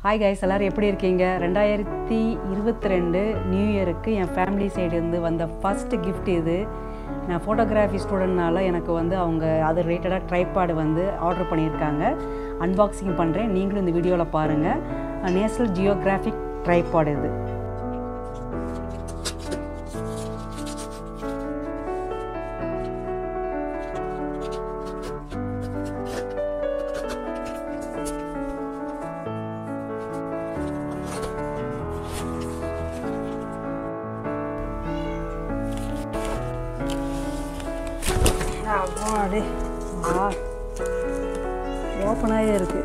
hi guys எல்லோரும் எப்படி இருக்கீங்க ரெண்டாயிரத்தி இருபத்தி ரெண்டு நியூ இயருக்கு என் ஃபேமிலி சைடுலேருந்து வந்த ஃபஸ்ட்டு gift இது நான் ஃபோட்டோகிராஃபி ஸ்டூடெண்ட்னால எனக்கு வந்து அவங்க அது ரிலேட்டடாக ட்ரைபாடு வந்து ஆர்டர் பண்ணியிருக்காங்க அன்பாக்சிங் பண்ணுறேன் நீங்களும் இந்த வீடியோவில் பாருங்கள் நேஷனல் ஜியோகிராஃபிக் ட்ரைபாடு இது அப்பாடே ஆ ஓப்பனாகவே இருக்கு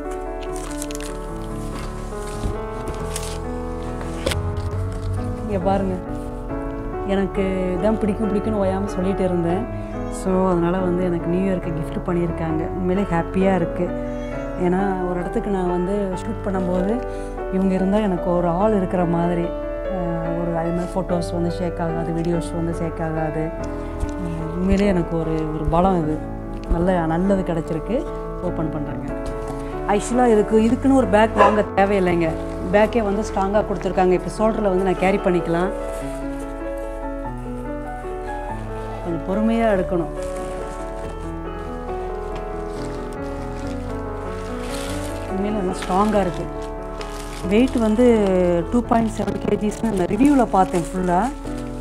இங்கே பாருங்க எனக்கு இதான் பிடிக்கும் பிடிக்கும்னு ஓயாமல் சொல்லிட்டு இருந்தேன் ஸோ அதனால் வந்து எனக்கு நியூ இயருக்கு gift பண்ணியிருக்காங்க உண்மையிலே ஹாப்பியாக இருக்குது ஏன்னா ஒரு இடத்துக்கு நான் வந்து ஷூட் பண்ணும்போது இவங்க இருந்தால் எனக்கு ஒரு ஆள் இருக்கிற மாதிரி அஹ், ஒரு அது மாதிரி ஃபோட்டோஸ் வந்து ஷேக் ஆகாது வீடியோஸ் வந்து ஷேக் ஆகாது உம், உண்மையிலே எனக்கு ஒரு ஒரு பலம் இது நல்ல நல்லது கிடச்சிருக்கு ஓப்பன் பண்ணுறேங்க ஆக்சுவலாக இதுக்கு இதுக்குன்னு ஒரு பேக் வாங்க தேவையில்லைங்க பேக்கே வந்து ஸ்ட்ராங்காக கொடுத்துருக்காங்க இப்போ ஷோல்டரில் வந்து நான் கேரி பண்ணிக்கலாம் கொஞ்சம் பொறுமையாக எடுக்கணும் உண்மையில நல்லா ஸ்ட்ராங்காக இருக்குது வெயிட் வந்து டூ பாயிண்ட் செவன் கேஜிஸ்னு நான் ரிவ்யூவில் பார்த்தேன் ஃபுல்லாக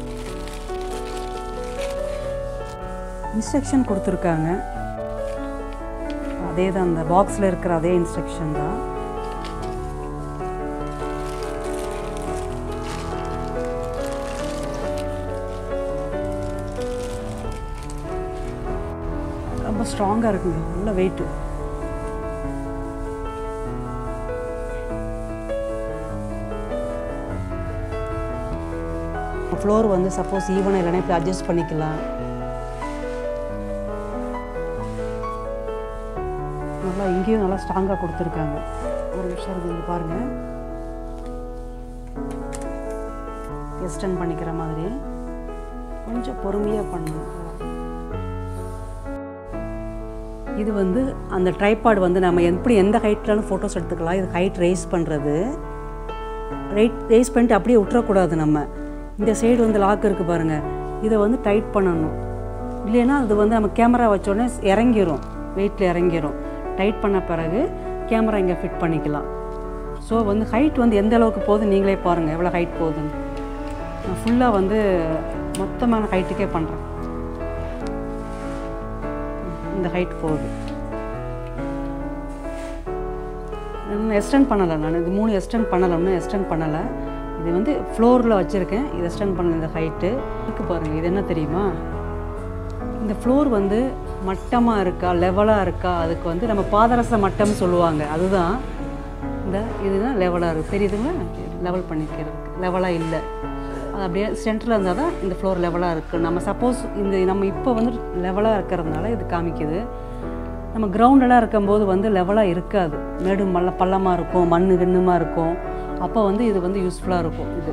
இன்ஸ்ட்ரக்ஷன் கொடுத்துருக்காங்க அதே தான் அந்த பாக்ஸில் இருக்கிற அதே இன்ஸ்ட்ரக்ஷன் தான் ரொம்ப ஸ்ட்ராங்காக இருக்குங்க நல்ல வெயிட்டு ஃப்ளோர் வந்து சப்போஸ் ஈவனாக இல்லைன்னா இப்படி அட்ஜஸ்ட் பண்ணிக்கலாம் நல்லா இங்கேயும் நல்லா ஸ்ட்ராங்காக கொடுத்துருக்காங்க ஒரு நிமிஷம் இருக்கு இங்கே பாருங்கள் எக்ஸ்டெண்ட் பண்ணிக்கிற மாதிரி கொஞ்சம் பொறுமையாக பண்ணணும் இது வந்து அந்த ட்ரைபாட் வந்து நம்ம எப்படி எந்த ஹைட்லாலும் ஃபோட்டோஸ் எடுத்துக்கலாம் இது ஹைட் ரைஸ் பண்ணுறது ரைட் ரைஸ் பண்ணிட்டு அப்படியே விட்டுறக்கூடாது நம்ம இந்த சைடு வந்து லாக் இருக்குது பாருங்கள் இதை வந்து டைட் பண்ணணும் இல்லைன்னா அது வந்து நம்ம கேமரா வச்சோடனே இறங்கிரும் வெயிட்டில் இறங்கிரும் டைட் பண்ண பிறகு கேமரா இங்கே ஃபிட் பண்ணிக்கலாம் ஸோ வந்து ஹைட் வந்து எந்த அளவுக்கு போகுது நீங்களே பாருங்கள் எவ்வளோ ஹைட் போகுதுன்னு நான் ஃபுல்லாக வந்து மொத்தமான ஹைட்டுக்கே பண்ணுறேன் இந்த ஹைட் போகுது இன்னும் எக்ஸ்டெண்ட் பண்ணலை நான் இது மூணு எக்ஸ்டெண்ட் பண்ணலை இன்னும் எக்ஸ்டெண்ட் பண்ணலை இது வந்து ஃப்ளோரில் வச்சுருக்கேன் இது எக்ஸ்டெண்ட் பண்ணல இந்த ஹைட்டு இருக்கு பாருங்கள் இது என்ன தெரியுமா இந்த ஃப்ளோர் வந்து மட்டமாக இருக்கா லெவலாக இருக்கா அதுக்கு வந்து நம்ம பாதரச மட்டம் சொல்லுவாங்க அதுதான் இந்த இதுதான் லெவலாக இருக்குது தெரியுதுங்களா லெவல் பண்ணிக்கிறதுக்கு லெவலாக இல்லை அது அப்படியே சென்டரில் இருந்தால் தான் இந்த ஃப்ளோர் லெவலாக இருக்குது நம்ம சப்போஸ் இந்த நம்ம இப்போ வந்து லெவலாக இருக்கிறதுனால இது காமிக்குது நம்ம கிரவுண்டெல்லாம் இருக்கும்போது வந்து லெவலாக இருக்காது மேடு மல்ல பள்ளமாக இருக்கும் மண் கிண்ணுமா இருக்கும் அப்போ வந்து இது வந்து யூஸ்ஃபுல்லாக இருக்கும் இது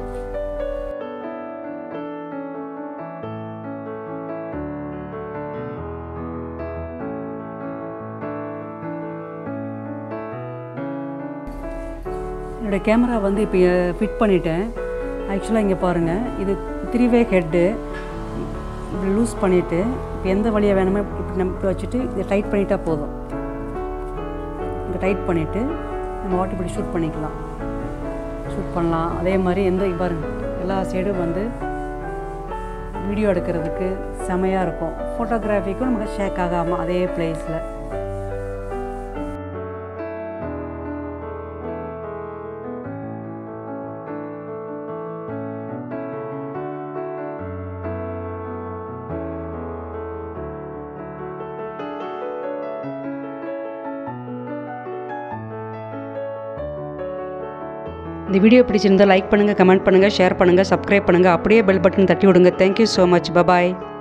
என்னோடய கேமரா வந்து இப்போ ஃபிட் பண்ணிட்டேன் ஆக்சுவலாக இங்கே பாருங்கள் இது த்ரீ வே ஹெட்டு இப்படி லூஸ் பண்ணிவிட்டு இப்போ எந்த வழியாக வேணுமோ இப்படி நம்ம இப்படி வச்சுட்டு இதை டைட் பண்ணிட்டா போதும் இங்கே டைட் பண்ணிவிட்டு நம்ம வாட்டி இப்படி ஷூட் பண்ணிக்கலாம் ஷூட் பண்ணலாம் அதே மாதிரி எந்த இங்க பாருங்க எல்லா சைடும் வந்து வீடியோ எடுக்கிறதுக்கு செமையாக இருக்கும் ஃபோட்டோகிராஃபிக்கும் நமக்கு ஷேக் ஆகாமல் அதே பிளேஸில் இந்த வீடியோ பிடிச்சிருந்தா லைக் பண்ணுங்கள் கமெண்ட் பண்ணுங்கள் ஷேர் பண்ணுங்கள் சப்ஸ்கிரைப் பண்ணுங்கள் அப்படியே பெல் பட்டன் தட்டி விடுங்க தேங்க்யூ ஸோ மச் பபாய்